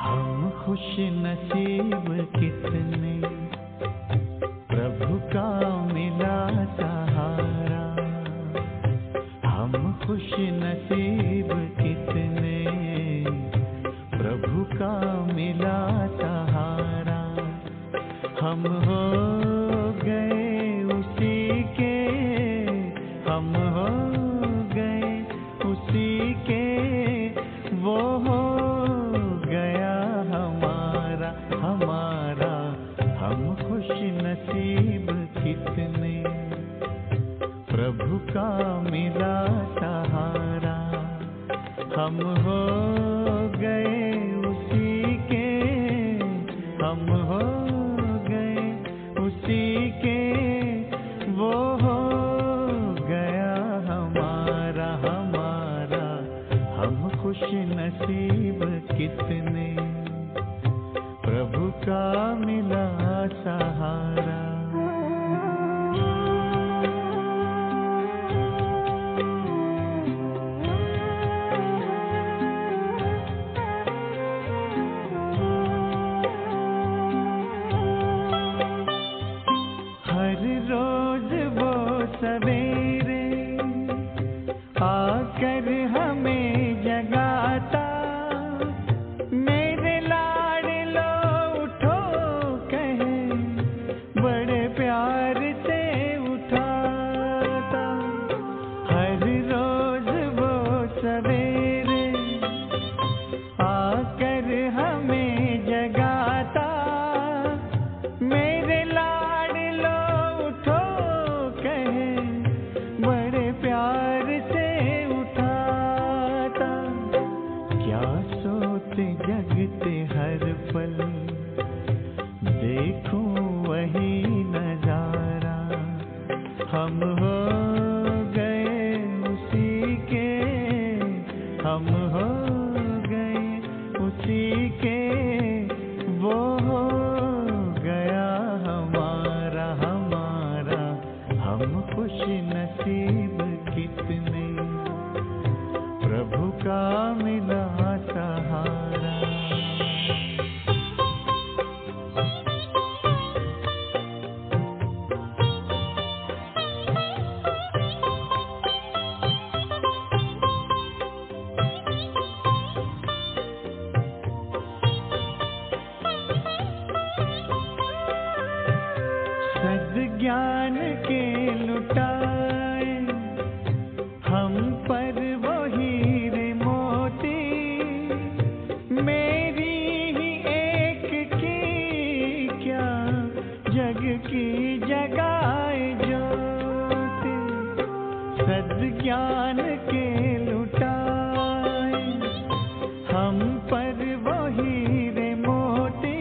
हम खुश नसीब कितने प्रभु का मिला सहारा हम खुश नसीब कितने प्रभु का मिला सहारा हम हो गए उसी के हम हो गए उसी के वो हो गया हमारा हमारा हम खुश नसीब कितने प्रभु का मिला सहारा हम हो गए उसी के हम हो गए उसी के वो हो गया हमारा हमारा हम खुश नसीब कितने प्रभु का मिला सहारा हर रोज वो सवेरे आकर हमें जगाता मेरे लाडलो उठो कहे बड़े प्यार से उठाता हर रोज वो सवेरे आकर हमें जगाता मेरे लाडलो उठो कहे बड़े प्यार से उठाता क्या सोते जगते हर पल देखूं वही नजारा हम हो गए उसी के हम हो गए उसी के वो हो गया हमारा हमारा हम खुश नसीब कितने प्रभु का मिला सहारा सद्ज्ञान के लुटाए हम पर वो हीरे मोती मेरी ही एक की क्या जग की जगाए ज्योति सद्ज्ञान के लुटाए हम पर वो हीरे मोती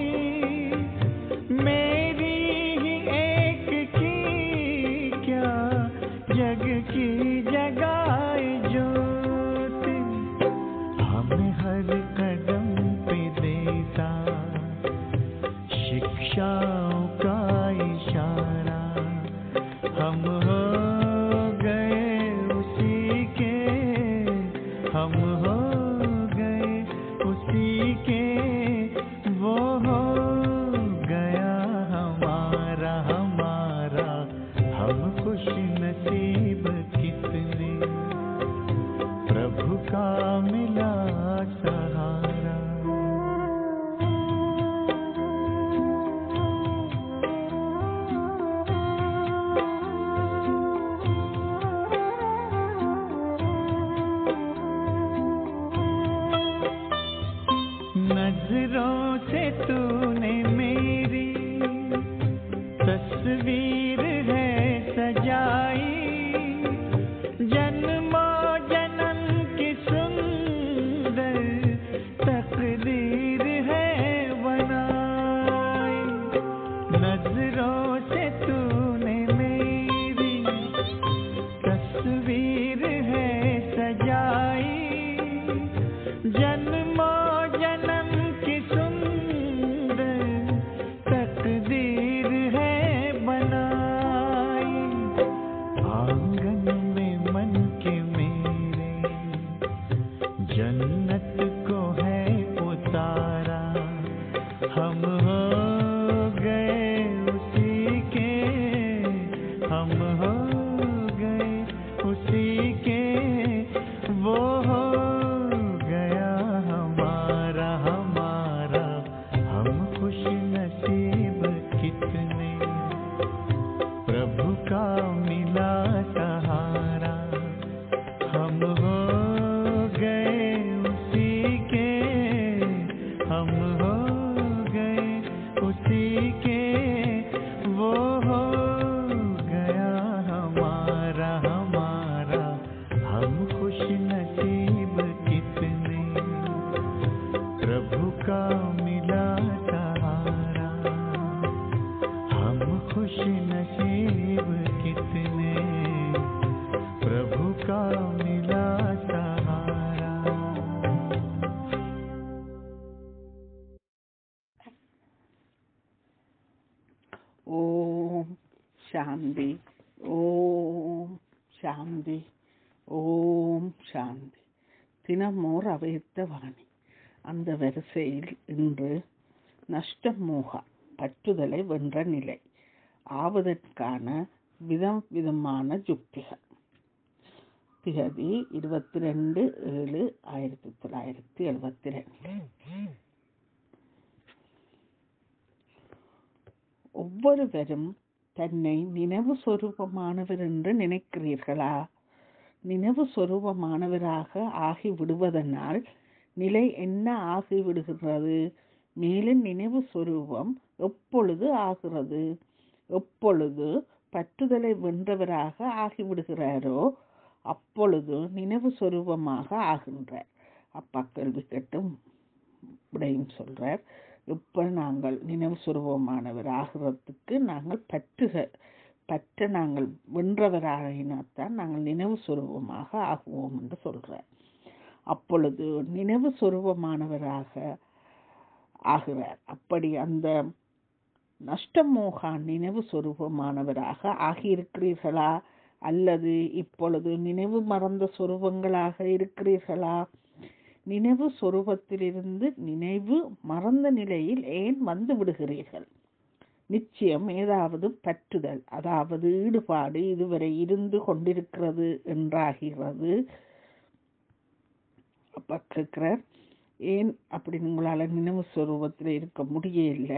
मेरी ही एक की क्या जग की जगाए ज्योति हमें हर कदम पे देता शिक्षाओं का इशारा हम हो गए उसी के हम हो गए उसी के वो हो गया हमारा हमारा हम खुश नसीब कितने प्रभु का मिला सहारा नजरों से तूने मेरी तस्वीर है सजाई जन्मों जन्म की सुंदर तकदीर है बनाई नजरों से तूने मेरी तस्वीर है सजाई जन्मों जन्म की सुंदर சாந்தி ஓம் சாந்தி ஓம் சாந்தி தினமோர் அவைத்த வாணி அந்த வரிசையில் இன்று நஷ்டமோகா பற்றுதலை வென்ற நிலை ஆவதற்கான விதம் விதமான யுக்திகள் திகதி இருபத்தி ரெண்டு ஏழு ஆயிரத்தி தொள்ளாயிரத்தி எழுபத்தி ரெண்டு ஒவ்வொருவரும் தன்னை நினைவு சொரூபமானவர் என்று நினைக்கிறீர்களா நினைவு சொரூபமானவராக ஆகி விடுவதனால் நிலை என்ன ஆகி விடுகிறது மேலும் நினைவு சொரூபம் எப்பொழுது ஆகிறது எப்பொழுது பற்றுதலை வென்றவராக ஆகிவிடுகிறாரோ அப்பொழுது நினைவு சொரூபமாக ஆகின்றார் அப்பா கேள்வி கேட்டும் விடையும் சொல்றார் இப்ப நாங்கள் நினைவு சுரூபமானவர் ஆகிறதுக்கு நாங்கள் பற்றுக பற்ற நாங்கள் வென்றவராகினால்தான் நாங்கள் நினைவு சுரூபமாக ஆகுவோம் என்று சொல்றார் அப்பொழுது நினைவு சுரூபமானவராக ஆகிறார் அப்படி அந்த நஷ்டமோகா நினைவு சொரூபமானவராக ஆகியிருக்கிறீர்களா அல்லது இப்பொழுது நினைவு மறந்த சொரூபங்களாக இருக்கிறீர்களா நினைவு சொரூபத்திலிருந்து நினைவு மறந்த நிலையில் ஏன் வந்து விடுகிறீர்கள் நிச்சயம் ஏதாவது பற்றுதல் அதாவது ஈடுபாடு இதுவரை இருந்து கொண்டிருக்கிறது என்றாகிறது அப்ப கேட்கிறார் ஏன் அப்படி உங்களால் நினைவு சொரூபத்தில் இருக்க முடியல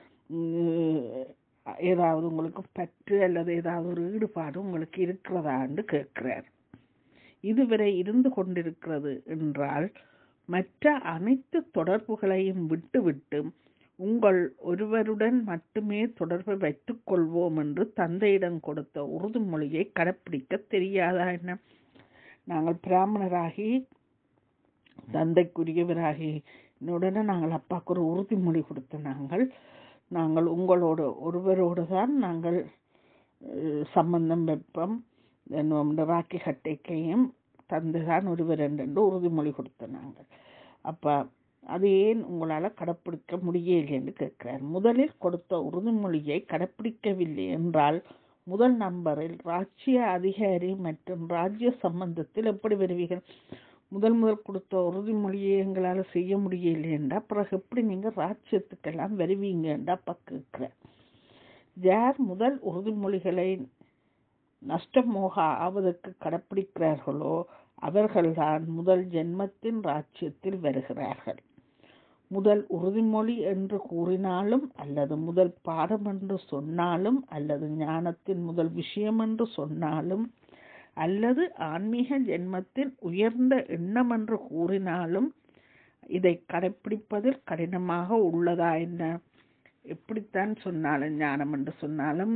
ஏதாவது உங்களுக்கு பற்று அல்லது ஏதாவது ஒரு ஈடுபாடு உங்களுக்கு இருக்கிறதான்னு கேட்கிறார் இதுவரை இருந்து கொண்டிருக்கிறது என்றால் மற்ற அனைத்து தொடர்புகளையும் விட்டுவிட்டு உங்கள் ஒருவருடன் மட்டுமே தொடர்பை வைத்துக் கொள்வோம் என்று தந்தையிடம் கொடுத்த உறுதிமொழியை கடைப்பிடிக்க தெரியாதா என்ன நாங்கள் பிராமணராகி தந்தைக்குரியவராகி உடனே நாங்கள் அப்பாவுக்கு ஒரு உறுதிமொழி கொடுத்த நாங்கள் நாங்கள் உங்களோட ஒருவரோடு தான் நாங்கள் சம்பந்தம் வைப்போம் ராக்கி கட்டைக்கையும் தந்துதான் ஒருவர் என்று உறுதிமொழி கொடுத்த நாங்கள் அப்போ அது ஏன் உங்களால் கடைப்பிடிக்க முடியலை என்று கேட்கிறார் முதலில் கொடுத்த உறுதிமொழியை கடைப்பிடிக்கவில்லை என்றால் முதல் நம்பரில் ராஜ்ய அதிகாரி மற்றும் ராஜ்ய சம்பந்தத்தில் எப்படி வருவீர்கள் முதல் முதல் கொடுத்த உறுதிமொழியை எங்களால் செய்ய முடியலையேண்டா பிறகு எப்படி நீங்கள் ராஜ்யத்துக்கெல்லாம் வருவீங்கண்டா பக்குற யார் முதல் உறுதிமொழிகளை நஷ்டமோக ஆவதற்கு கடைப்பிடிக்கிறார்களோ அவர்கள்தான் முதல் ஜென்மத்தின் ராஜ்யத்தில் வருகிறார்கள் முதல் உறுதிமொழி என்று கூறினாலும் அல்லது முதல் பாடம் என்று சொன்னாலும் அல்லது ஞானத்தின் முதல் விஷயம் என்று சொன்னாலும் அல்லது ஆன்மீக ஜென்மத்தின் உயர்ந்த எண்ணம் என்று கூறினாலும் இதை கடைப்பிடிப்பதில் கடினமாக உள்ளதா என்ன எப்படித்தான் சொன்னாலும் ஞானம் என்று சொன்னாலும்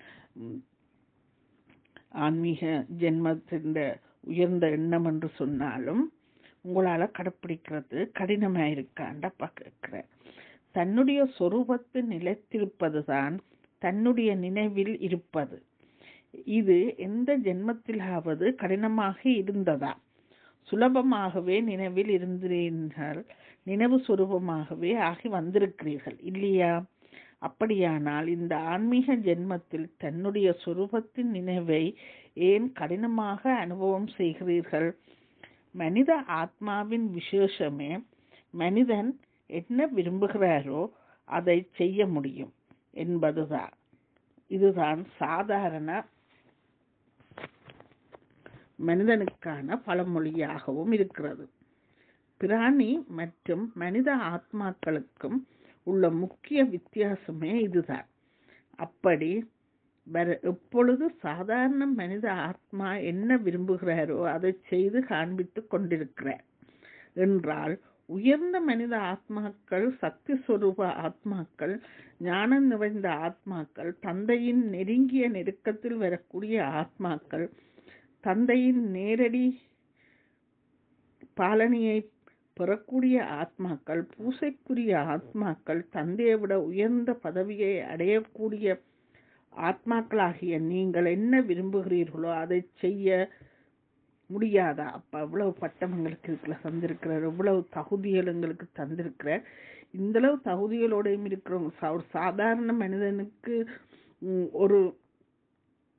ஆன்மீக ஜென்மத்தின் உயர்ந்த எண்ணம் என்று சொன்னாலும் உங்களால் கடைப்பிடிக்கிறது கடினமாக இருக்காண்டப்பா கேட்கிற தன்னுடைய சொரூபத்தில் நிலைத்திருப்பது தான் தன்னுடைய நினைவில் இருப்பது இது எந்த ஜென்மத்திலாவது கடினமாக இருந்ததா சுலபமாகவே நினைவில் இருந்தீர்கள் நினைவு சுரூபமாகவே ஆகி வந்திருக்கிறீர்கள் இல்லையா அப்படியானால் இந்த ஆன்மீக ஜென்மத்தில் தன்னுடைய சுரூபத்தின் நினைவை ஏன் கடினமாக அனுபவம் செய்கிறீர்கள் மனித ஆத்மாவின் விசேஷமே மனிதன் என்ன விரும்புகிறாரோ அதை செய்ய முடியும் என்பதுதான் இதுதான் சாதாரண மனிதனுக்கான பழமொழியாகவும் இருக்கிறது பிராணி மற்றும் மனித ஆத்மாக்களுக்கும் உள்ள முக்கிய வித்தியாசமே இதுதான் அப்படி வர எப்பொழுது சாதாரண மனித ஆத்மா என்ன விரும்புகிறாரோ அதை செய்து காண்பித்து கொண்டிருக்கிறார் என்றால் உயர்ந்த மனித ஆத்மாக்கள் சக்தி சொரூப ஆத்மாக்கள் ஞானம் நிறைந்த ஆத்மாக்கள் தந்தையின் நெருங்கிய நெருக்கத்தில் வரக்கூடிய ஆத்மாக்கள் தந்தையின் நேரடி பாலனையை பெறக்கூடிய ஆத்மாக்கள் பூசைக்குரிய ஆத்மாக்கள் தந்தையை விட உயர்ந்த பதவியை அடையக்கூடிய ஆத்மாக்களாகிய நீங்கள் என்ன விரும்புகிறீர்களோ அதை செய்ய முடியாதா அப்ப இவ்வளவு பட்டம் எங்களுக்கு இதுல தந்திருக்கிறார் இவ்வளவு தகுதிகள் எங்களுக்கு தந்திருக்கிறார் இந்த அளவு தகுதிகளோடையும் இருக்கிறவங்க ஒரு சாதாரண மனிதனுக்கு ஒரு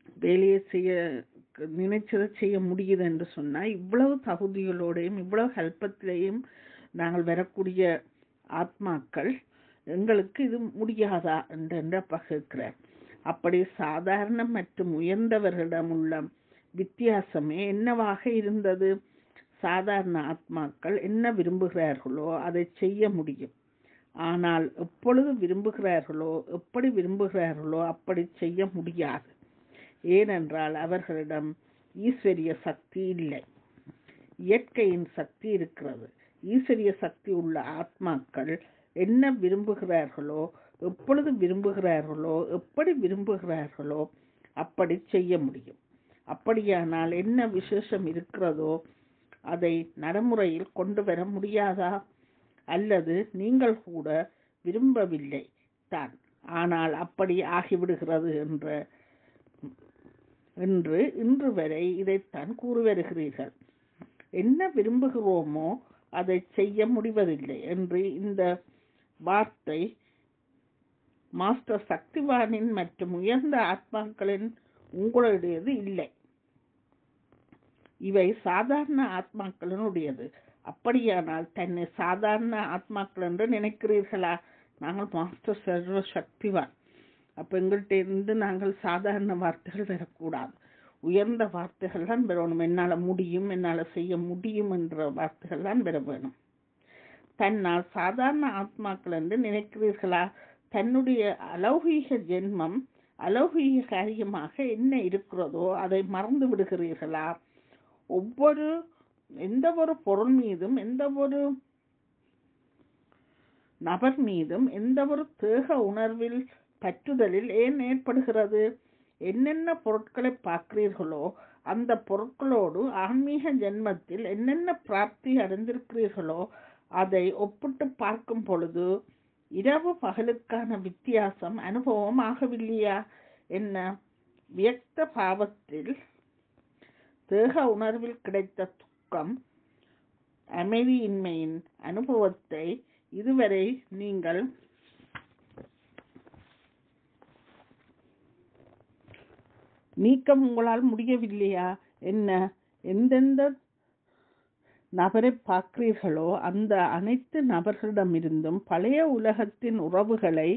வேலையை செய்ய நினைச்சதை செய்ய முடியுது என்று சொன்னா இவ்வளவு தகுதிகளோடையும் இவ்வளவு ஹெல்பத்திலையும் நாங்கள் வரக்கூடிய ஆத்மாக்கள் எங்களுக்கு இது முடியாதா என்று அப்பா கேட்கிறார் அப்படி சாதாரண மற்றும் உயர்ந்தவர்களிடம் உள்ள வித்தியாசமே என்னவாக இருந்தது சாதாரண ஆத்மாக்கள் என்ன விரும்புகிறார்களோ அதை செய்ய முடியும் ஆனால் எப்பொழுது விரும்புகிறார்களோ எப்படி விரும்புகிறார்களோ அப்படி செய்ய முடியாது ஏனென்றால் அவர்களிடம் ஈஸ்வரிய சக்தி இல்லை இயற்கையின் சக்தி இருக்கிறது ஈஸ்வரிய சக்தி உள்ள ஆத்மாக்கள் என்ன விரும்புகிறார்களோ எப்பொழுது விரும்புகிறார்களோ எப்படி விரும்புகிறார்களோ அப்படி செய்ய முடியும் அப்படியானால் என்ன விசேஷம் இருக்கிறதோ அதை நடைமுறையில் கொண்டு வர முடியாதா அல்லது நீங்கள் கூட விரும்பவில்லை தான் ஆனால் அப்படி ஆகிவிடுகிறது என்ற என்று இன்று வரை இதைத்தான் கூறி வருகிறீர்கள் என்ன விரும்புகிறோமோ அதை செய்ய முடிவதில்லை என்று இந்த வார்த்தை மாஸ்டர் சக்திவானின் மற்றும் உயர்ந்த ஆத்மாக்களின் உங்களுடையது இல்லை இவை சாதாரண ஆத்மாக்களினுடையது அப்படியானால் தன்னை சாதாரண ஆத்மாக்கள் என்று நினைக்கிறீர்களா நாங்கள் மாஸ்டர் சர்வ சக்திவான் அப்ப எங்கள்கிட்ட இருந்து நாங்கள் சாதாரண வார்த்தைகள் வரக்கூடாது உயர்ந்த வார்த்தைகள் தான் வரணும் என்னால முடியும் என்னால செய்ய முடியும் என்ற வார்த்தைகள் தான் வர வேணும் தன்னால் சாதாரண ஆத்மாக்கள் என்று நினைக்கிறீர்களா தன்னுடைய அலௌகீக ஜென்மம் அலௌகீக காரியமாக என்ன இருக்கிறதோ அதை மறந்து விடுகிறீர்களா ஒவ்வொரு எந்த ஒரு பொருள் மீதும் எந்த ஒரு நபர் மீதும் எந்த ஒரு தேக உணர்வில் பற்றுதலில் ஏன் ஏற்படுகிறது என்னென்ன பொருட்களை பார்க்கிறீர்களோ அந்த பொருட்களோடு ஆன்மீக ஜென்மத்தில் என்னென்ன பிராப்தி அடைந்திருக்கிறீர்களோ அதை ஒப்பிட்டு பார்க்கும் பொழுது இரவு பகலுக்கான வித்தியாசம் அனுபவம் ஆகவில்லையா என்ன வியக்த பாவத்தில் தேக உணர்வில் கிடைத்த துக்கம் அமைதியின்மையின் அனுபவத்தை இதுவரை நீங்கள் நீக்கம் உங்களால் முடியவில்லையா என்ன எந்தெந்த நபரை பார்க்கிறீர்களோ அந்த அனைத்து நபர்களிடமிருந்தும் பழைய உலகத்தின் உறவுகளை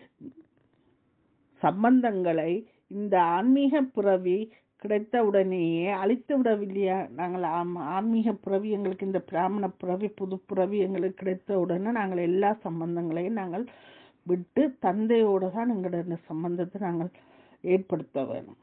சம்பந்தங்களை இந்த ஆன்மீக பிறவி கிடைத்தவுடனேயே அழித்து விடவில்லையா நாங்கள் ஆம்- ஆன்மீக பிறவி எங்களுக்கு இந்த பிராமண பிறவி புது பிறவி எங்களுக்கு கிடைத்த உடனே நாங்கள் எல்லா சம்பந்தங்களையும் நாங்கள் விட்டு தந்தையோடு தான் எங்களோட இந்த சம்பந்தத்தை நாங்கள் ஏற்படுத்த வேணும்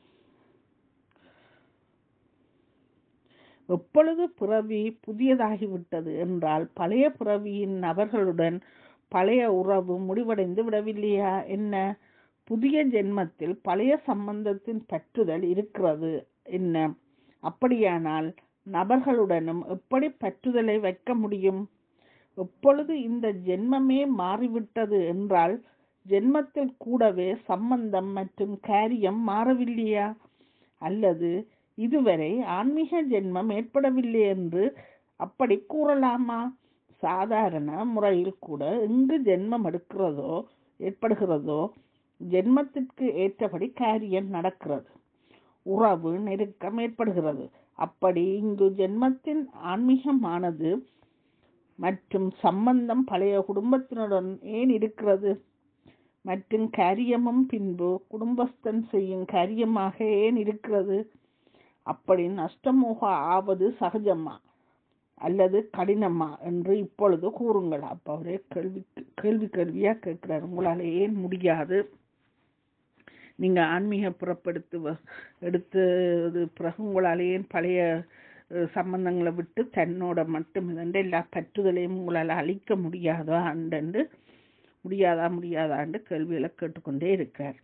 எப்பொழுது பிறவி புதியதாகிவிட்டது என்றால் பழைய பிறவியின் நபர்களுடன் பழைய உறவு முடிவடைந்து விடவில்லையா என்ன புதிய ஜென்மத்தில் பழைய சம்பந்தத்தின் பற்றுதல் இருக்கிறது என்ன அப்படியானால் நபர்களுடனும் எப்படி பற்றுதலை வைக்க முடியும் எப்பொழுது இந்த ஜென்மமே மாறிவிட்டது என்றால் ஜென்மத்தில் கூடவே சம்பந்தம் மற்றும் காரியம் மாறவில்லையா அல்லது இதுவரை ஆன்மீக ஜென்மம் ஏற்படவில்லை என்று அப்படி கூறலாமா சாதாரண முறையில் கூட எங்கு ஜென்மம் எடுக்கிறதோ ஏற்படுகிறதோ ஜென்மத்திற்கு ஏற்றபடி காரியம் நடக்கிறது உறவு நெருக்கம் ஏற்படுகிறது அப்படி இங்கு ஜென்மத்தின் ஆன்மீகமானது மற்றும் சம்பந்தம் பழைய குடும்பத்தினுடன் ஏன் இருக்கிறது மற்றும் காரியமும் பின்பு குடும்பஸ்தன் செய்யும் காரியமாக ஏன் இருக்கிறது அப்படி நஷ்டமோக ஆவது சகஜமா அல்லது கடினமா என்று இப்பொழுது கூறுங்கள் அப்ப அவரே கேள்வி கேள்வி கேள்வியா கேட்கிறார் உங்களால ஏன் முடியாது நீங்க ஆன்மீக பிறப்பெடுத்து வ- எடுத்தது பிறகு உங்களால ஏன் பழைய அஹ், சம்பந்தங்களை விட்டு தன்னோட மட்டும் இதண்டு எல்லா பற்றுதலையும் உங்களால அழிக்க முடியாதா அண்டண்டு முடியாதா முடியாதான்னு கேள்விகளை கேட்டுக்கொண்டே இருக்கிறார்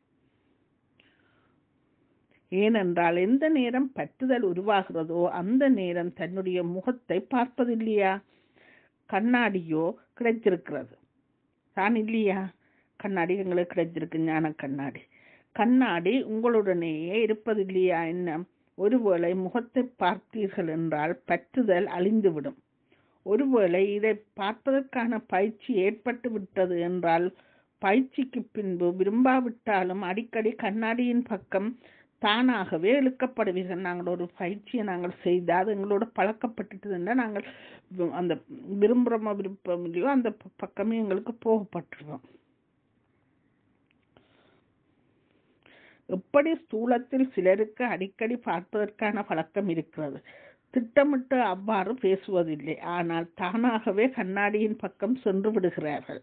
ஏனென்றால் எந்த நேரம் பற்றுதல் உருவாகிறதோ அந்த நேரம் தன்னுடைய முகத்தை பார்ப்பதில்லையா கண்ணாடியோ கிடைத்திருக்கிறது தான் இல்லையா கண்ணாடி எங்களுக்கு கிடைத்திருக்கு ஞான கண்ணாடி கண்ணாடி உங்களுடனேயே இருப்பதில்லையா என்ன ஒருவேளை முகத்தை பார்த்தீர்கள் என்றால் பற்றுதல் அழிந்துவிடும் ஒருவேளை இதை பார்ப்பதற்கான பயிற்சி ஏற்பட்டு விட்டது என்றால் பயிற்சிக்கு பின்பு விரும்பாவிட்டாலும் அடிக்கடி கண்ணாடியின் பக்கம் தானாகவே இழுக்கப்படுவீர்கள் நாங்கள் ஒரு பயிற்சியை நாங்கள் செய்து அது எங்களோட பழக்கப்பட்டுட்டுதுன்னா நாங்கள் வி- அந்த விரும்புகிறோமோ விருப்பம் இல்லையோ அந்த ப- பக்கமே எங்களுக்கு போகப்பட்டுருவோம் எப்படி ஸ்தூலத்தில் சிலருக்கு அடிக்கடி பார்ப்பதற்கான பழக்கம் இருக்கிறது திட்டமிட்டு அவ்வாறு பேசுவதில்லை ஆனால் தானாகவே கண்ணாடியின் பக்கம் சென்று விடுகிறார்கள்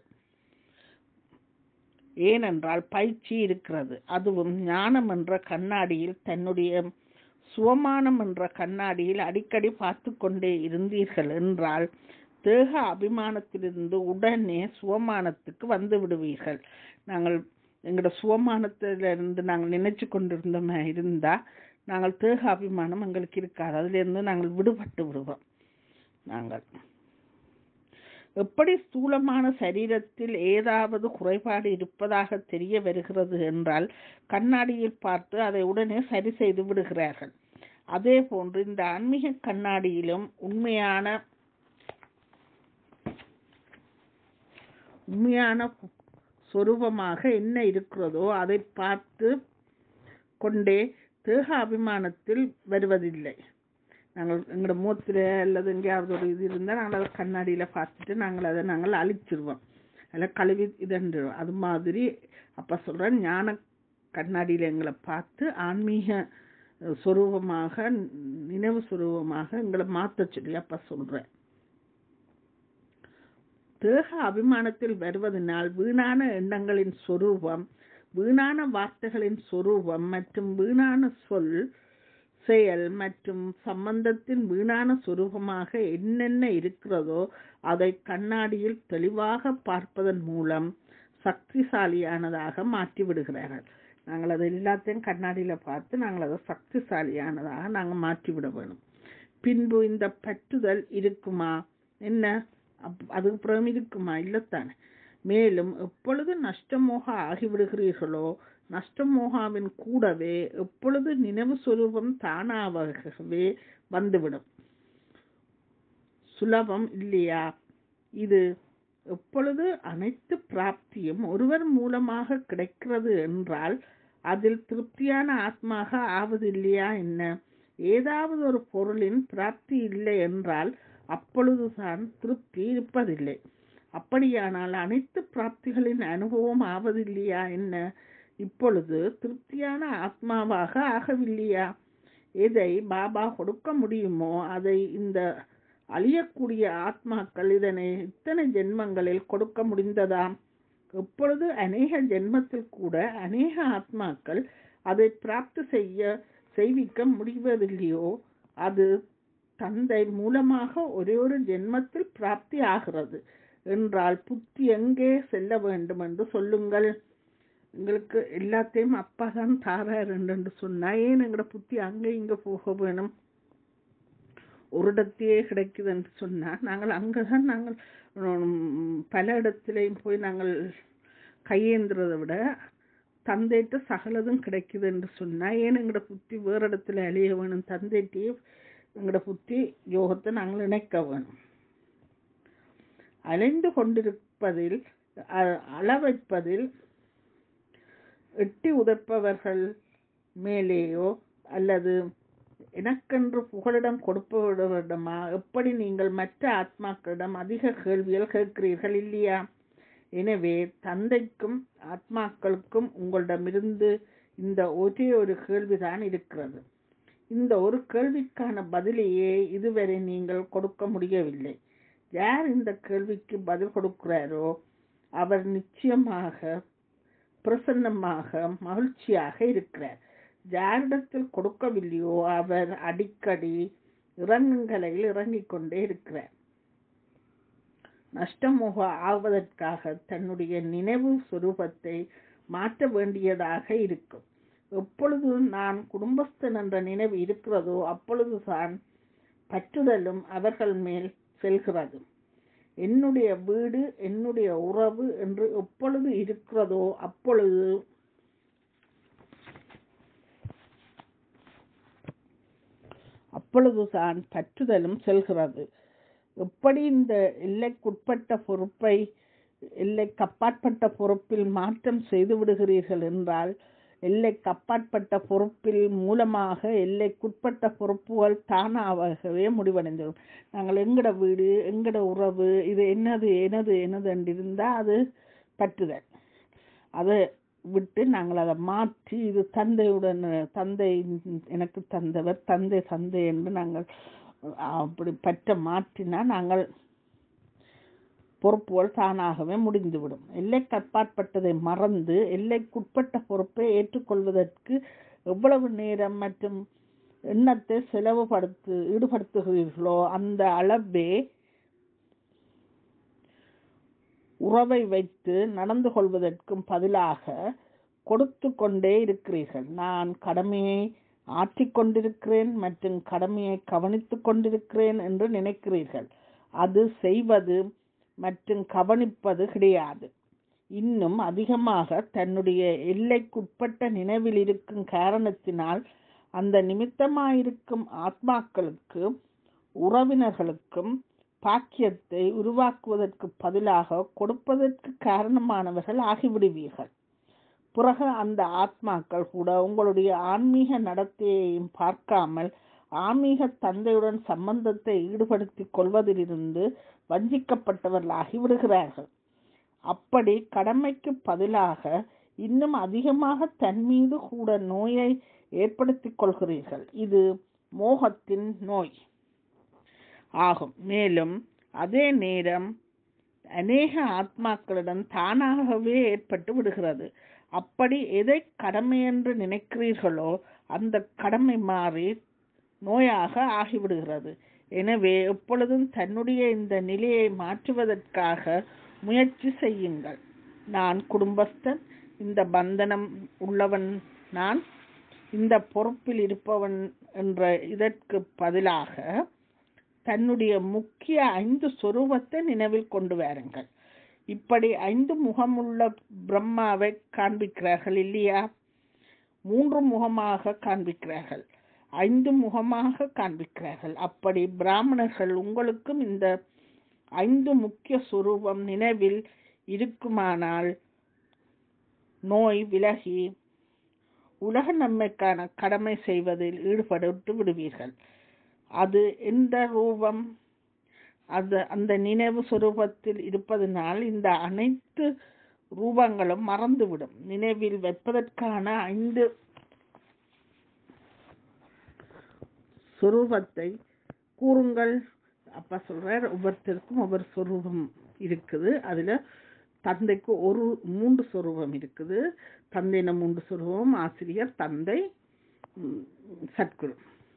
ஏனென்றால் பயிற்சி இருக்கிறது அதுவும் ஞானம் என்ற கண்ணாடியில் தன்னுடைய சுவமானம் என்ற கண்ணாடியில் அடிக்கடி பார்த்து கொண்டே இருந்தீர்கள் என்றால் தேக அபிமானத்திலிருந்து உடனே சுவமானத்துக்கு வந்து விடுவீர்கள் நாங்கள் எங்களோட சுவமானத்திலிருந்து நாங்கள் நினைச்சு கொண்டிருந்தோம் இருந்தா நாங்கள் தேக அபிமானம் எங்களுக்கு இருக்காது அதிலிருந்து நாங்கள் விடுபட்டு விடுவோம் நாங்கள் எப்படி ஸ்தூலமான சரீரத்தில் ஏதாவது குறைபாடு இருப்பதாக தெரிய வருகிறது என்றால் கண்ணாடியில் பார்த்து அதை உடனே சரி செய்து விடுகிறார்கள் அதே போன்று இந்த ஆன்மீக கண்ணாடியிலும் உண்மையான உண்மையான சொரூபமாக என்ன இருக்கிறதோ அதை பார்த்து கொண்டே தேக அபிமானத்தில் வருவதில்லை நாங்கள் எங்களோட மூத்தில் அல்லது எங்கேயாவது ஒரு இது இருந்தால் நாங்கள் அதை கண்ணாடியில் பார்த்துட்டு நாங்கள் அதை நாங்கள் அழிச்சிருவோம் அதில் கழுவி இதன்றுவோம் அது மாதிரி அப்போ சொல்கிறேன் ஞான கண்ணாடியில் எங்களை பார்த்து ஆன்மீக அஹ், சொரூபமாக நினைவு சொரூபமாக எங்களை மாற்ற சொல்லி அப்போ சொல்கிறேன் தேக அபிமானத்தில் வருவதனால் வீணான எண்ணங்களின் சொரூபம் வீணான வார்த்தைகளின் சொரூபம் மற்றும் வீணான சொல் செயல் மற்றும் சம்பந்தத்தின் வீணான சொரூபமாக என்னென்ன இருக்கிறதோ அதை கண்ணாடியில் தெளிவாக பார்ப்பதன் மூலம் சக்திசாலியானதாக மாற்றி விடுகிறார்கள் நாங்கள் அதை எல்லாத்தையும் கண்ணாடியில் பார்த்து நாங்கள் அதை சக்திசாலியானதாக நாங்கள் மாற்றி விட வேணும் பின்பு இந்த பற்றுதல் இருக்குமா என்ன அப்- அதுக்கப்புறம் இருக்குமா இல்லத்தானே மேலும் எப்பொழுது நஷ்டமோக ஆகிவிடுகிறீர்களோ நஷ்டமோகாவின் கூடவே எப்பொழுது நினைவு சொரூபம் தானாகவே வந்துவிடும் சுலபம் இல்லையா இது எப்பொழுது அனைத்து பிராப்தியும் ஒருவர் மூலமாக கிடைக்கிறது என்றால் அதில் திருப்தியான ஆத்மாக ஆவதில்லையா என்ன ஏதாவது ஒரு பொருளின் பிராப்தி இல்லை என்றால் அப்பொழுதுதான் திருப்தி இருப்பதில்லை அப்படியானால் அனைத்து பிராப்திகளின் அனுபவம் ஆவதில்லையா என்ன இப்பொழுது திருப்தியான ஆத்மாவாக ஆகவில்லையா எதை பாபா கொடுக்க முடியுமோ அதை இந்த அழியக்கூடிய ஆத்மாக்கள் இதனை இத்தனை ஜென்மங்களில் கொடுக்க முடிந்ததாம் எப்பொழுது அநேக ஜென்மத்தில் கூட அநேக ஆத்மாக்கள் அதை பிராப்தி செய்ய செய்விக்க முடிவதில்லையோ அது தந்தை மூலமாக ஒரே ஒரு ஜென்மத்தில் பிராப்தி ஆகிறது என்றால் புத்தி எங்கே செல்ல வேண்டும் என்று சொல்லுங்கள் எங்களுக்கு எல்லாத்தையும் அப்பா தான் தாரார் என்று சொன்னா ஏன் எங்களோட புத்தி அங்க இங்க போக வேணும் ஒரு இடத்தையே கிடைக்குது என்று சொன்னா நாங்கள் அங்கதான் நாங்கள் உம், பல இடத்திலையும் போய் நாங்கள் கையேந்துறதை விட தந்தைட்டு சகலதும் கிடைக்குது என்று சொன்னா ஏன் எங்களோட புத்தி வேறு இடத்துல அழிய வேணும் தந்தைட்டே எங்களோட புத்தி யோகத்தை நாங்கள் இணைக்க வேணும் அலைந்து கொண்டிருப்பதில் அ- அளவைப்பதில் எட்டி உதைப்பவர்கள் மேலேயோ அல்லது எனக்கென்று புகலிடம் கொடுப்பவரிடமா எப்படி நீங்கள் மற்ற ஆத்மாக்களிடம் அதிக கேள்விகள் கேட்கிறீர்கள் இல்லையா எனவே தந்தைக்கும் ஆத்மாக்களுக்கும் உங்களிடமிருந்து இந்த ஒரே ஒரு கேள்விதான் இருக்கிறது இந்த ஒரு கேள்விக்கான பதிலையே இதுவரை நீங்கள் கொடுக்க முடியவில்லை யார் இந்த கேள்விக்கு பதில் கொடுக்கிறாரோ அவர் நிச்சயமாக பிரசன்னமாக மகிழ்ச்சியாக இருக்கிறார் யாரிடத்தில் கொடுக்கவில்லையோ அவர் அடிக்கடி இறங்குங்களில் இறங்கிக் கொண்டே இருக்கிறார் நஷ்டமோக ஆவதற்காக தன்னுடைய நினைவு சுரூபத்தை மாற்ற வேண்டியதாக இருக்கும் எப்பொழுது நான் குடும்பஸ்தன் என்ற நினைவு இருக்கிறதோ அப்பொழுதுதான் பற்றுதலும் அவர்கள் மேல் செல்கிறது என்னுடைய வீடு என்னுடைய உறவு என்று எப்பொழுது இருக்கிறதோ அப்பொழுது அப்பொழுதுதான் பற்றுதலும் செல்கிறது எப்படி இந்த எல்லைக்குட்பட்ட பொறுப்பை எல்லைக்கு அப்பாற்பட்ட பொறுப்பில் மாற்றம் செய்து விடுகிறீர்கள் என்றால் எல்லைக்கு அப்பாற்பட்ட பொறுப்பில் மூலமாக எல்லைக்குட்பட்ட பொறுப்புகள் தானாகவே முடிவடைந்துடும் நாங்கள் எங்கட வீடு எங்கட உறவு இது என்னது எனது எனது என்று இருந்தால் அது பற்றுதல் அதை விட்டு நாங்கள் அதை மாற்றி இது தந்தையுடன் தந்தை எனக்கு தந்தவர் தந்தை தந்தை என்று நாங்கள் அப்படி பற்ற மாற்றினா நாங்கள் பொறுப்புகள் தானாகவே முடிந்துவிடும் எல்லைக்கு அப்பாற்பட்டதை மறந்து எல்லைக்குட்பட்ட பொறுப்பை ஏற்றுக்கொள்வதற்கு எவ்வளவு நேரம் மற்றும் எண்ணத்தை செலவுபடுத்து ஈடுபடுத்துகிறீர்களோ அந்த அளவே உறவை வைத்து நடந்து கொள்வதற்கும் பதிலாக கொடுத்து கொண்டே இருக்கிறீர்கள் நான் கடமையை ஆற்றிக் கொண்டிருக்கிறேன் மற்றும் கடமையை கவனித்துக் கொண்டிருக்கிறேன் என்று நினைக்கிறீர்கள் அது செய்வது மற்றும் கவனிப்பது கிடையாது இன்னும் அதிகமாக தன்னுடைய எல்லைக்குட்பட்ட நினைவில் இருக்கும் காரணத்தினால் அந்த நிமித்தமாயிருக்கும் ஆத்மாக்களுக்கு உறவினர்களுக்கும் பாக்கியத்தை உருவாக்குவதற்கு பதிலாக கொடுப்பதற்கு காரணமானவர்கள் ஆகிவிடுவீர்கள் பிறகு அந்த ஆத்மாக்கள் கூட உங்களுடைய ஆன்மீக நடத்தையையும் பார்க்காமல் ஆன்மீக தந்தையுடன் சம்பந்தத்தை ஈடுபடுத்திக் கொள்வதிலிருந்து வஞ்சிக்கப்பட்டவர்களாகி விடுகிறார்கள் அப்படி கடமைக்கு பதிலாக இன்னும் அதிகமாக தன் மீது கூட நோயை ஏற்படுத்திக் கொள்கிறீர்கள் இது மோகத்தின் நோய் ஆகும் மேலும் அதே நேரம் அநேக ஆத்மாக்களிடம் தானாகவே ஏற்பட்டு விடுகிறது அப்படி எதை கடமை என்று நினைக்கிறீர்களோ அந்த கடமை மாறி நோயாக ஆகிவிடுகிறது எனவே எப்பொழுதும் தன்னுடைய இந்த நிலையை மாற்றுவதற்காக முயற்சி செய்யுங்கள் நான் குடும்பஸ்தன் இந்த பந்தனம் உள்ளவன் நான் இந்த பொறுப்பில் இருப்பவன் என்ற இதற்கு பதிலாக தன்னுடைய முக்கிய ஐந்து சொரூபத்தை நினைவில் கொண்டு வாருங்கள் இப்படி ஐந்து முகமுள்ள பிரம்மாவை காண்பிக்கிறார்கள் இல்லையா மூன்று முகமாக காண்பிக்கிறார்கள் ஐந்து முகமாக காண்பிக்கிறார்கள் அப்படி பிராமணர்கள் உங்களுக்கும் இந்த ஐந்து முக்கிய சுரூபம் நினைவில் இருக்குமானால் நோய் விலகி உலக நன்மைக்கான கடமை செய்வதில் ஈடுபட்டு விடுவீர்கள் அது எந்த ரூபம் அது அந்த நினைவு சுரூபத்தில் இருப்பதனால் இந்த அனைத்து ரூபங்களும் மறந்துவிடும் நினைவில் வைப்பதற்கான ஐந்து சுரூபத்தை கூறுங்கள் அப்பா சொல்றார் ஒவ்வொருத்தருக்கும் ஒவ்வொரு சொரூபம் இருக்குது அதுல தந்தைக்கு ஒரு மூன்று சொரூபம் இருக்குது தந்தைன மூன்று சொரூபம் ஆசிரியர் தந்தை ம், சத்குரு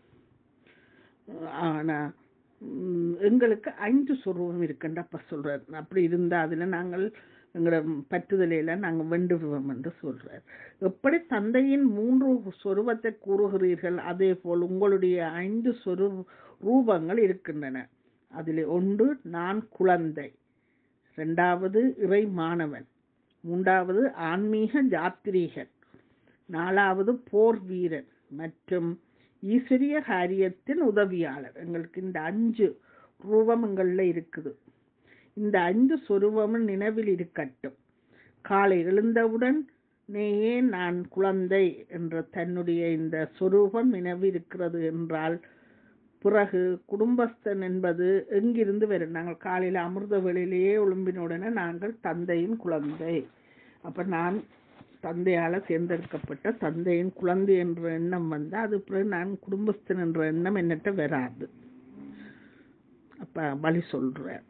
ஆனா ம், எங்களுக்கு ஐந்து சொரூபம் இருக்குன்னு அப்பா சொல்றார் அப்படி இருந்தா அதுல நாங்கள் எங்களோட பற்றுதலையில நாங்கள் வெண்டுடுவோம் என்று சொல்றார் எப்படி தந்தையின் மூன்று சொரூபத்தை கூறுகிறீர்கள் அதே போல் உங்களுடைய ஐந்து சொரு ரூபங்கள் இருக்கின்றன அதில் ஒன்று நான் குழந்தை இரண்டாவது இறை மாணவன் மூன்றாவது ஆன்மீக ஜாத்திரீகன் நாலாவது போர் வீரன் மற்றும் ஈஸ்வரிய காரியத்தின் உதவியாளர் எங்களுக்கு இந்த அஞ்சு ரூபம் எங்களில் இருக்குது இந்த ஐந்து சொரூபமும் நினைவில் இருக்கட்டும் காலை எழுந்தவுடன் நேயே நான் குழந்தை என்ற தன்னுடைய இந்த சொரூபம் நினைவு இருக்கிறது என்றால் பிறகு குடும்பஸ்தன் என்பது எங்கிருந்து வரும் நாங்கள் காலையில் அமிர்த வேளையிலேயே எழும்பினுடனே நாங்கள் தந்தையின் குழந்தை அப்ப நான் தந்தையால தேர்ந்தெடுக்கப்பட்ட தந்தையின் குழந்தை என்ற எண்ணம் வந்தால் அது பிறகு நான் குடும்பஸ்தன் என்ற எண்ணம் என்னட்ட வராது அப்ப பலி சொல்றேன்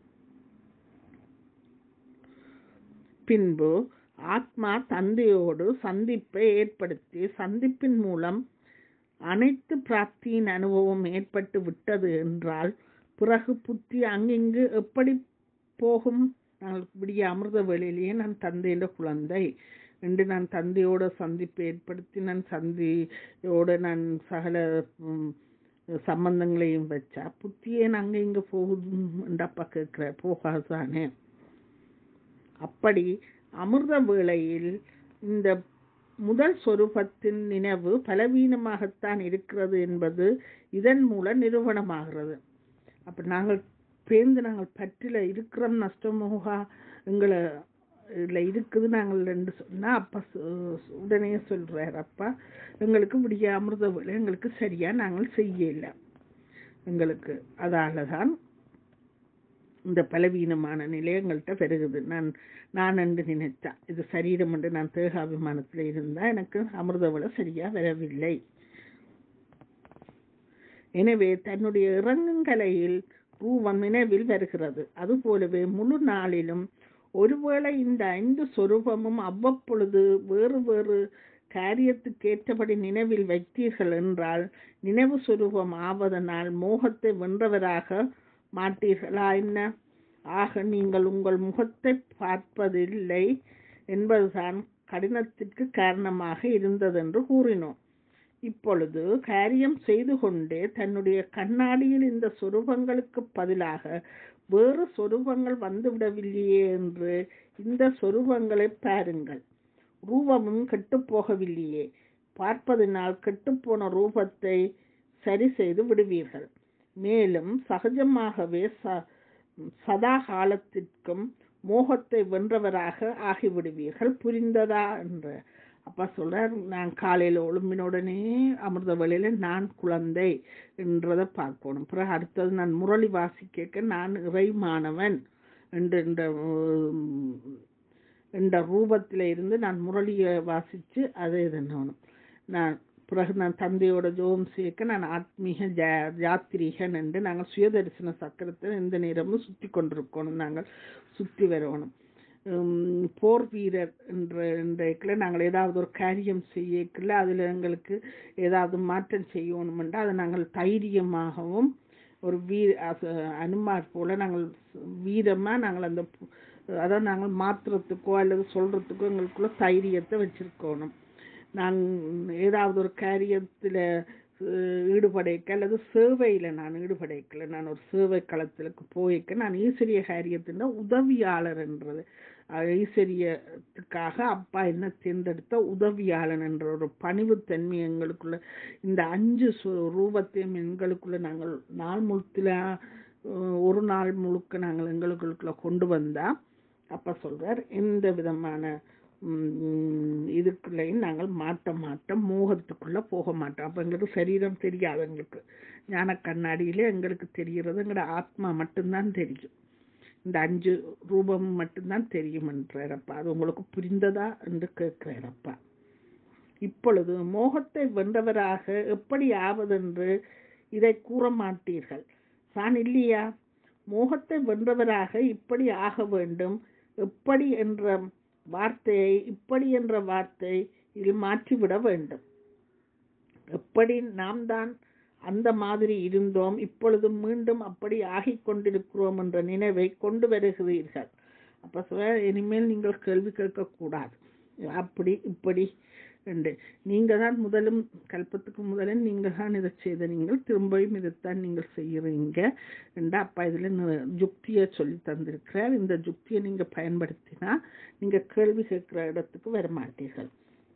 பின்பு ஆத்மா தந்தையோடு சந்திப்பை ஏற்படுத்தி சந்திப்பின் மூலம் அனைத்து பிராப்தியின் அனுபவம் ஏற்பட்டு விட்டது என்றால் பிறகு புத்தி அங்கிங்கு எப்படி போகும் நாங்கள் விடிய அமிர்த வேளையிலேயே நான் தந்தையில குழந்தை என்று நான் தந்தையோட சந்திப்பை ஏற்படுத்தி நான் சந்தியோட நான் சகல ம், சம்பந்தங்களையும் வச்சா புத்தியே அங்க இங்க போகுதுன்றப்பா கேட்கிற போகாதானே அப்படி அமிர்த வேளையில் இந்த முதல் சொரூபத்தின் நினைவு பலவீனமாகத்தான் இருக்கிறது என்பது இதன் மூலம் நிரூபணமாகிறது அப்ப நாங்கள் பேர்ந்து நாங்கள் பற்றில இருக்கிறோம் நஷ்டமோகா எங்களை இல்லை இருக்குது நாங்கள் ரெண்டு சொன்னா அப்பா சொ- உடனே சொல்றார் அப்பா எங்களுக்கு விடிய அமிர்த வேலை எங்களுக்கு சரியா நாங்கள் செய்யல எங்களுக்கு அதால தான் இந்த பலவீனமான நிலை எங்கள்கிட்ட பெருகுது நான் நான் என்று நினைத்தேன் இது சரீரம் என்று நான் தேகாபிமானத்தில் இருந்தா எனக்கு அமிர்த வேலை சரியா வரவில்லை எனவே தன்னுடைய இறங்குங்கலையில் ரூபம் நினைவில் வருகிறது அதுபோலவே முழு நாளிலும் ஒருவேளை இந்த ஐந்து சொரூபமும் அவ்வப்பொழுது வேறு வேறு காரியத்துக்கேற்றபடி நினைவில் வைத்தீர்கள் என்றால் நினைவு சொரூபம் ஆவதனால் மோகத்தை வென்றவராக மாட்டீர்களா என்ன ஆக நீங்கள் உங்கள் முகத்தை பார்ப்பதில்லை என்பதுதான் கடினத்திற்கு காரணமாக இருந்ததென்று கூறினோம் இப்பொழுது காரியம் செய்து கொண்டே தன்னுடைய கண்ணாடியில் இந்த சொரூபங்களுக்கு பதிலாக வேறு சொரூபங்கள் வந்துவிடவில்லையே என்று இந்த சொரூபங்களை பாருங்கள் ரூபமும் கெட்டுப் போகவில்லையே பார்ப்பதினால் கெட்டுப்போன ரூபத்தை சரி செய்து விடுவீர்கள் மேலும் சகஜமாகவே ச சதா காலத்திற்கும் மோகத்தை வென்றவராக ஆகிவிடுவீர்கள் புரிந்ததா என்ற அப்பா சொல்றார் நான் காலையில எழும்பினுடனே அமிர்த வேளையில நான் குழந்தை என்றதை பார்க்கணும் பிறகு அடுத்தது நான் முரளி வாசிக்க நான் இறைமானவன் என்று என்ற உம், என்ற ரூபத்தில இருந்து நான் முரளியை வாசிச்சு அதை இதனணும் நான் பிறகு நான் தந்தையோட ஜோம் சேர்க்க நான் ஆத்மீக ஜா ஜாத்திரிகன் என்று நாங்கள் சுயதரிசன சக்கரத்தை எந்த நேரமும் சுத்தி கொண்டிருக்கணும் நாங்கள் சுத்தி வரணும் உம், போர் வீரர் என்ற இன்றைக்குள்ள நாங்கள் ஏதாவது ஒரு காரியம் செய்யக்குள்ள அதில் எங்களுக்கு ஏதாவது மாற்றம் செய்யணுமென்றா அதை நாங்கள் தைரியமாகவும் ஒரு வீ அச- அனுமார் போல நாங்கள் வீரமா நாங்கள் அந்த பு- அதாவது நாங்கள் மாத்துறதுக்கோ அல்லது சொல்றதுக்கோ எங்களுக்குள்ள தைரியத்தை வச்சிருக்கணும் நான் ஏதாவது ஒரு காரியத்துல அஹ், ஈடுபடைக்க அல்லது சேவையில நான் ஈடுபடைக்கல நான் ஒரு சேவை களத்திற்கு போய்க்க நான் ஈஸ்வரிய காரியத்தின் உதவியாளர் என்றது அஹ், ஈஸ்வரியத்துக்காக அப்பா என்ன தேர்ந்தெடுத்த உதவியாளன் என்ற ஒரு பணிவுத்தன்மை எங்களுக்குள்ள இந்த அஞ்சு சு- ரூபத்தையும் எங்களுக்குள்ள நாங்கள் நாள் முழுத்துல அஹ், ஒரு நாள் முழுக்க நாங்கள் எங்களுக்குள்ள கொண்டு வந்தா அப்பா சொல்றார் எந்த விதமான உம், இதுக்குள்ளேயும் நாங்கள் மாட்ட மாட்டோம் மோகத்துக்குள்ள போக மாட்டோம் அப்ப எங்களுக்கு சரீரம் தெரியாது எங்களுக்கு ஞான கண்ணாடியிலே எங்களுக்கு தெரிகிறது எங்களோட ஆத்மா மட்டும்தான் தெரியும் இந்த அஞ்சு ரூபம் மட்டும்தான் தெரியும் என்றாரப்பா அது உங்களுக்கு புரிந்ததா என்று கேட்கிறாரப்பா இப்பொழுது மோகத்தை வென்றவராக எப்படி ஆவதென்று இதை கூற மாட்டீர்கள் தான் இல்லையா மோகத்தை வென்றவராக இப்படி ஆக வேண்டும் எப்படி என்ற வார்த்தையை இப்படி என்ற வார்த்தை இதில் மாற்றிவிட வேண்டும் எப்படி நாம் தான் அந்த மாதிரி இருந்தோம் இப்பொழுது மீண்டும் அப்படி ஆகிக் கொண்டிருக்கிறோம் என்ற நினைவை கொண்டு வருகிறீர்கள் அப்ப சொல்ல இனிமேல் நீங்கள் கேள்வி கேட்கக்கூடாது அப்படி இப்படி என்று நீங்க தான் முதலும் கல்பத்துக்கு முதலில் நீங்க தான் இதை செய்த நீங்கள் திரும்பியும் இதைத்தான் நீங்கள் செய்யறீங்க என்று அப்பா இதுல நி- யுக்தியை சொல்லி தந்திருக்கிறார் இந்த யுக்தியை நீங்க பயன்படுத்தினா நீங்க கேள்வி கேட்கிற இடத்துக்கு வர மாட்டீர்கள்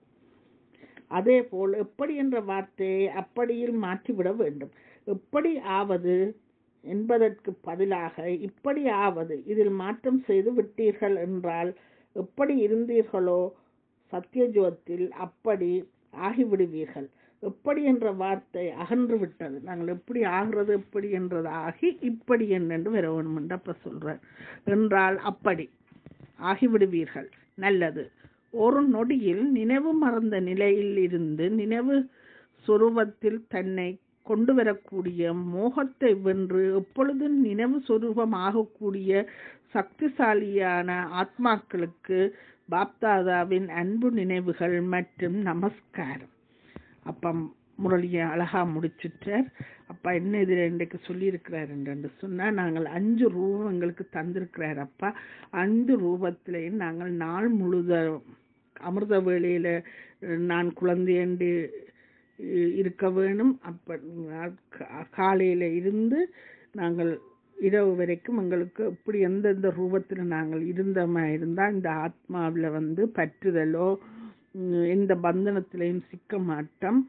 அதே போல் எப்படி என்ற வார்த்தையை அப்படியில் மாற்றிவிட வேண்டும் எப்படி ஆவது என்பதற்கு பதிலாக இப்படி ஆவது இதில் மாற்றம் செய்து விட்டீர்கள் என்றால் எப்படி இருந்தீர்களோ சத்தியஜோத்தில் அப்படி ஆகிவிடுவீர்கள் எப்படி என்ற வார்த்தை அகன்று விட்டது நாங்கள் எப்படி ஆகிறது எப்படி என்றது ஆகி இப்படி என்னென்று வர வேணும் என்று அப்ப சொல்றார் என்றால் அப்படி ஆகிவிடுவீர்கள் நல்லது ஒரு நொடியில் நினைவு மறந்த நிலையில் இருந்து நினைவு சொரூபத்தில் தன்னை கொண்டு வரக்கூடிய மோகத்தை வென்று எப்பொழுதும் நினைவு சொரூபம் ஆகக்கூடிய சக்திசாலியான ஆத்மாக்களுக்கு பாப்தாதாவின் அன்பு நினைவுகள் மற்றும் நமஸ்காரம் அப்பம் முரளியை அழகா முடிச்சுட்டார் அப்பா என்ன இதுல இன்றைக்கு சொல்லியிருக்கிறார் என்று சொன்னா நாங்கள் அஞ்சு ரூபம் எங்களுக்கு தந்திருக்கிறார் அப்பா அஞ்சு ரூபத்திலையும் நாங்கள் நாள் முழுத அமிர்த வேளையில அஹ், நான் குழந்தையண்டு இ- இருக்க வேணும் அப்ப கா- காலையில இருந்து நாங்கள் இரவு வரைக்கும் எங்களுக்கு இப்படி எந்தெந்த ரூபத்தில் நாங்கள் இருந்தமா இருந்தா இந்த ஆத்மாவில் வந்து பற்றுதலோ உம், எந்த பந்தனத்திலையும் சிக்க மாட்டோம்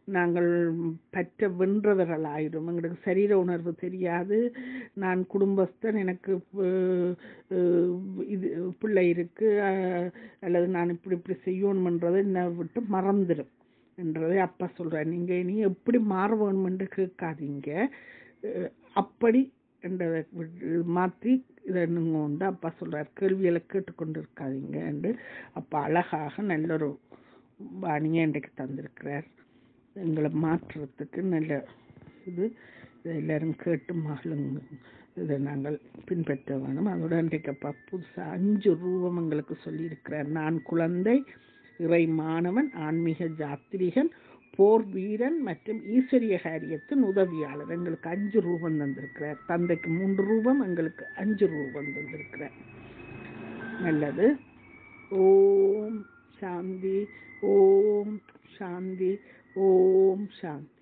நாங்கள் பற்ற வென்றவர்களாயிரும் எங்களுக்கு சரீர உணர்வு தெரியாது நான் குடும்பஸ்தன் எனக்கு அஹ், அஹ், இது பிள்ளை இருக்கு அஹ், அல்லது நான் இப்படி இப்படி செய்யணுமன்றதை என்னை விட்டு மறந்துடும் என்றதை அப்பா சொல்றார் நீங்க இனி எப்படி மாற வேணுமென்று கேட்காதீங்க அஹ், அப்படி என்றதை விட்டு- மாற்றி இதை நீங்க உண்டு அப்பா சொல்றார் கேள்விகளை கேட்டுக்கொண்டு இருக்காதீங்க என்று அப்பா அழகாக நல்ல ஒரு பாணியை இன்றைக்கு தந்திருக்கிறார் எங்களை மாற்றுறதுக்கு நல்ல இது இதை எல்லாரும் கேட்டு மகளுங்க இதை நாங்கள் பின்பற்ற வேணும் அதோட இன்றைக்கு அப்பா புதுசாக அஞ்சு ரூபம் எங்களுக்கு சொல்லியிருக்கிறார் நான் குழந்தை இறை மாணவன் ஆன்மீக ஜாத்திரிகன் போர் வீரன் மற்றும் ஈஸ்வரிய காரியத்தின் உதவியாளர் எங்களுக்கு அஞ்சு ரூபம் தந்திருக்கிறார் தந்தைக்கு மூன்று ரூபம் எங்களுக்கு அஞ்சு ரூபம் தந்திருக்கிறார் நல்லது ஓம் சாந்தி ஓம் சாந்தி ஓம் சாந்தி